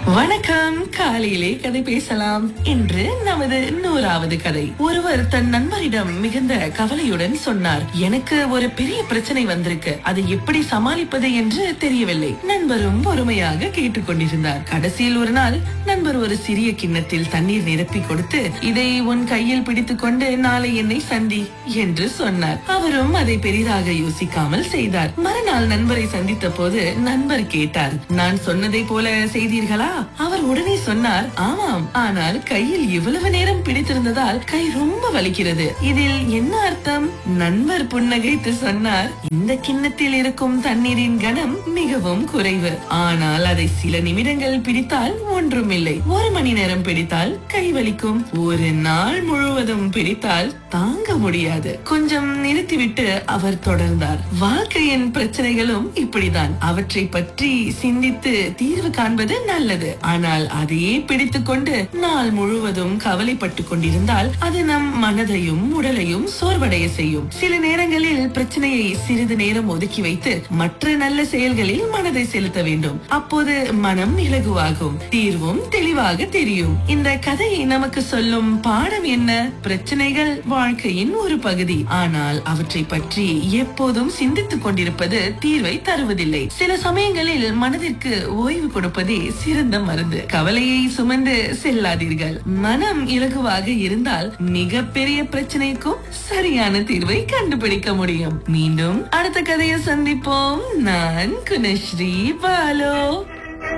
வணக்கம் காலையிலே கதை பேசலாம் இன்று நமது நூறாவது கதை ஒருவர் தன் நண்பரிடம் மிகுந்த கவலையுடன் சொன்னார் எனக்கு ஒரு பெரிய பிரச்சனை வந்திருக்கு அதை எப்படி சமாளிப்பது என்று தெரியவில்லை நண்பரும் பொறுமையாக கேட்டுக்கொண்டிருந்தார் கடைசியில் ஒரு நாள் நண்பர் ஒரு சிறிய கிண்ணத்தில் தண்ணீர் நிரப்பி கொடுத்து இதை உன் கையில் பிடித்துக் கொண்டு நாளை என்னை சந்தி என்று சொன்னார் அவரும் அதை பெரிதாக யோசிக்காமல் செய்தார் மறுநாள் நண்பரை சந்தித்த போது நண்பர் கேட்டார் நான் சொன்னதை போல செய்தீர்களா அவர் உடனே சொன்னார் ஆமாம் ஆனால் கையில் இவ்வளவு நேரம் பிடித்திருந்ததால் கை ரொம்ப வலிக்கிறது இதில் என்ன அர்த்தம் நண்பர் புன்னகைத்து சொன்னார் இந்த கிண்ணத்தில் இருக்கும் தண்ணீரின் கனம் மிகவும் குறைவு ஆனால் அதை சில நிமிடங்கள் பிடித்தால் ஒன்றுமில்லை ஒரு மணி நேரம் பிடித்தால் கை வலிக்கும் ஒரு நாள் முழுவதும் பிடித்தால் தாங்க முடியாது கொஞ்சம் நிறுத்திவிட்டு அவர் தொடர்ந்தார் வாழ்க்கையின் பிரச்சனைகளும் இப்படிதான் அவற்றை பற்றி சிந்தித்து தீர்வு காண்பது நல்லது ஆனால் அதையே பிடித்துக் கொண்டு நாள் முழுவதும் கவலைப்பட்டு கொண்டிருந்தால் அது நம் மனதையும் உடலையும் சோர்வடைய செய்யும் சில நேரங்களில் பிரச்சனையை சிறிது நேரம் ஒதுக்கி வைத்து மற்ற நல்ல செயல்களில் மனதை செலுத்த வேண்டும் அப்போது மனம் இலகுவாகும் தீர்வும் தெளிவாக தெரியும் இந்த கதையை நமக்கு சொல்லும் பாடம் என்ன பிரச்சனைகள் வாழ்க்கையின் ஒரு பகுதி ஆனால் அவற்றை பற்றி எப்போதும் சிந்தித்துக் கொண்டிருப்பது தீர்வை தருவதில்லை சில சமயங்களில் மனதிற்கு ஓய்வு கொடுப்பதே சிறந்த மருந்து கவலையை சுமந்து செல்லாதீர்கள் மனம் இலகுவாக இருந்தால் மிகப்பெரிய பிரச்சனைக்கும் சரியான தீர்வை கண்டுபிடிக்க முடியும் மீண்டும் அடுத்த கதையை சந்திப்போம் நான் குணஸ்ரீ பாலோ